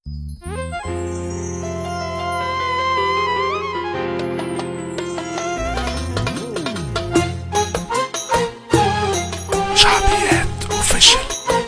شعبيات اوفيشال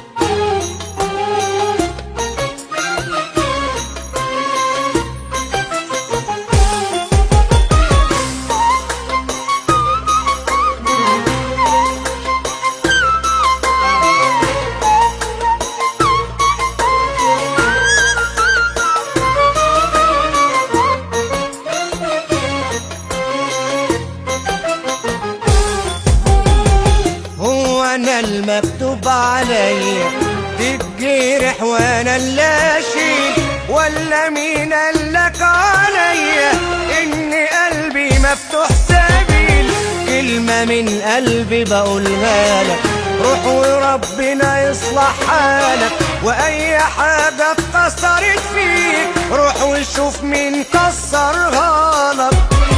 هو انا المكتوب عليا تتجرح وانا اللي اشيل ولا مين قالك عليا ان قلبي مفتوح سبيل كلمة من قلبي بقولها لك روح وربنا يصلح حالك واي حاجة اتكسرت فيك روح وشوف مين كسرها لك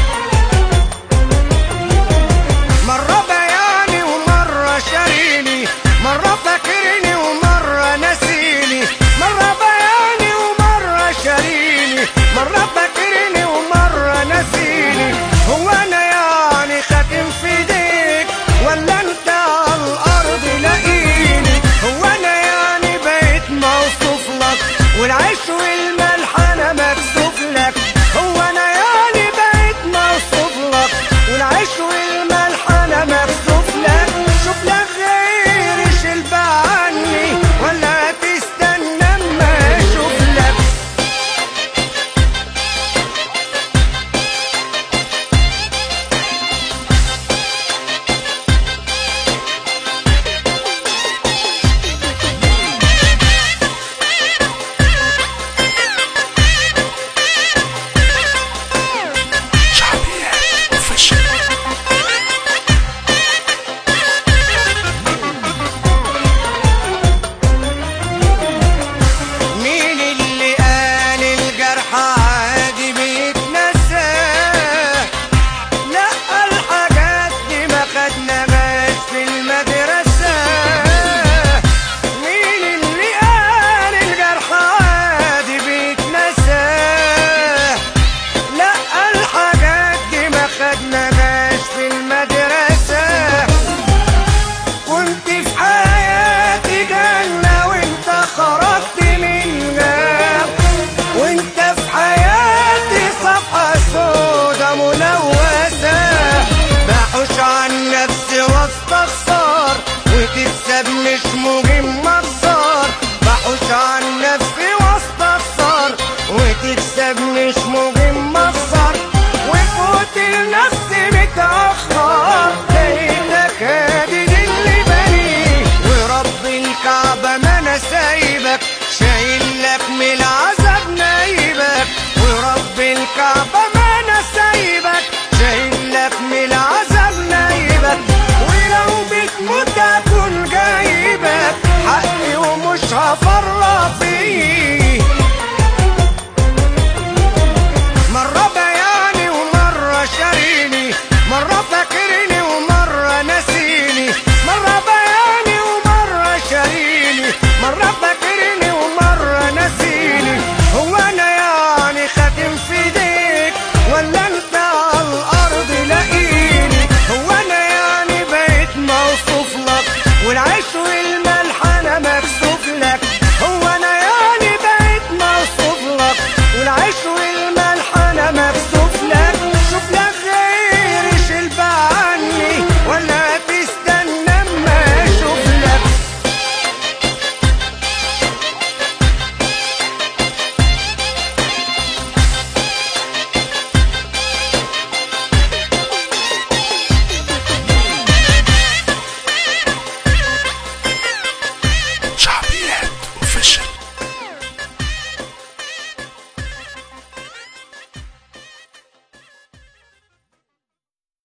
مرة بياني ومرة شاريني مرة فاكرني ومرة ناسيني مرة بياني ومرة شاريني مرة فاكرني ومرة ناسيني هو أنا يعني خاتم في ايديك ولا أنت على الأرض لاقيني هو أنا يعني بقيت موصوف لك والعيش والملح أنا مكسوف لك هو أنا يعني بقيت موصوف لك والعيش والملح أنا مكسوف لك شوف لك غير شلب عني ولا تستنى اما اشوف لك شعبيات اوفيشال مين اللي قال الجرح عادي بيتنسى لا الحاجات دي ما خدناهاش في المدرسة مين اللي قال الجرح عادي بيتنسى لا الحاجات دي ما خدناهاش في المدرسة كنت في حياتي جنة وانت خرجت منها وانت في حياتي صفحة سودا ملوثة بحوش عن نفسي واستخسر وتكسب مش مهم اخسر بحوش عن نفسي واستخسر وتكسب مش مهم اخسر وفوت لنفسي متأخر لقيتك هادي اللي بني ورب الكعبة ما انا سايبك شايل لك من العذاب نايبك ورب الكعبة ما انا سايبك شايل لك من العذاب نايبك ولو بتموت اكون جايبك حقي ومش هفرط فيه مرة بياني ومرة شاريني مرة فاكرني ومرة ناسيني مرة بياني ومرة شاريني مرة فاكرني ومرة ناسيني هو أنا يعني خاتم في ايديك ولا أنت على الأرض لاقيني هو أنا يعني بقيت موصوف لك والعيش